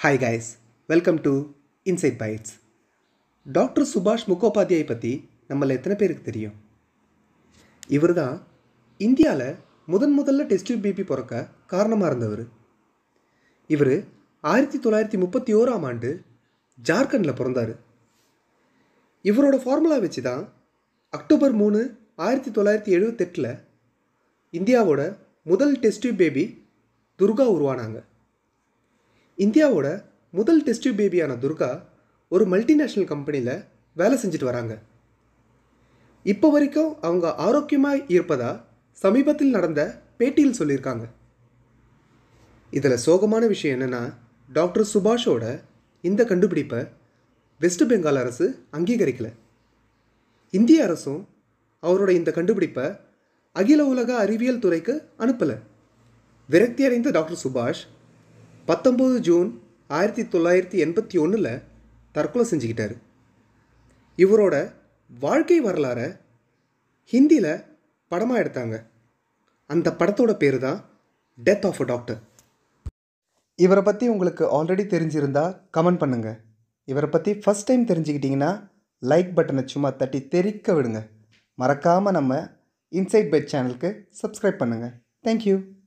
hi guys welcome to Inside Bytes doctor சுபாஷ் முகோபாத்யாய் பற்றி நம்மள எத்தனை பேருக்கு தெரியும் இவர் தான் இந்தியாவில் முதன் முதல்ல டெஸ்ட் பேபி பிறக்க காரணமாக இருந்தவர் இவர் ஆயிரத்தி தொள்ளாயிரத்தி முப்பத்தி ஓராம் ஆண்டு ஜார்க்கண்டில் பிறந்தார் இவரோட ஃபார்முலா வச்சு தான் அக்டோபர் மூணு ஆயிரத்தி தொள்ளாயிரத்தி எழுபத்தெட்டில் இந்தியாவோட முதல் டெஸ்ட் பேபி துர்கா உருவானாங்க இந்தியாவோட முதல் டெஸ்ட் பேபியான துர்கா ஒரு மல்டிநேஷ்னல் கம்பெனியில் வேலை செஞ்சுட்டு வராங்க இப்போ வரைக்கும் அவங்க ஆரோக்கியமாக இருப்பதா சமீபத்தில் நடந்த பேட்டியில் சொல்லியிருக்காங்க இதில் சோகமான விஷயம் என்னென்னா டாக்டர் சுபாஷோட இந்த கண்டுபிடிப்பை வெஸ்ட் பெங்கால் அரசு அங்கீகரிக்கல இந்திய அரசும் அவரோட இந்த கண்டுபிடிப்பை அகில உலக அறிவியல் துறைக்கு அனுப்பலை விரக்தி அடைந்த டாக்டர் சுபாஷ் பத்தொம்போது ஜூன் ஆயிரத்தி தொள்ளாயிரத்தி எண்பத்தி ஒன்றில் தற்கொலை செஞ்சுக்கிட்டாரு இவரோட வாழ்க்கை வரலாறை ஹிந்தியில் படமாக எடுத்தாங்க அந்த படத்தோட பேர் தான் டெத் ஆஃப் அ டாக்டர் இவரை பற்றி உங்களுக்கு ஆல்ரெடி தெரிஞ்சிருந்தா கமெண்ட் பண்ணுங்கள் இவரை பற்றி ஃபஸ்ட் டைம் தெரிஞ்சுக்கிட்டிங்கன்னா லைக் பட்டனை சும்மா தட்டி தெறிக்க விடுங்க மறக்காமல் நம்ம இன்சைட் பெட் சேனலுக்கு சப்ஸ்கிரைப் பண்ணுங்கள் தேங்க்யூ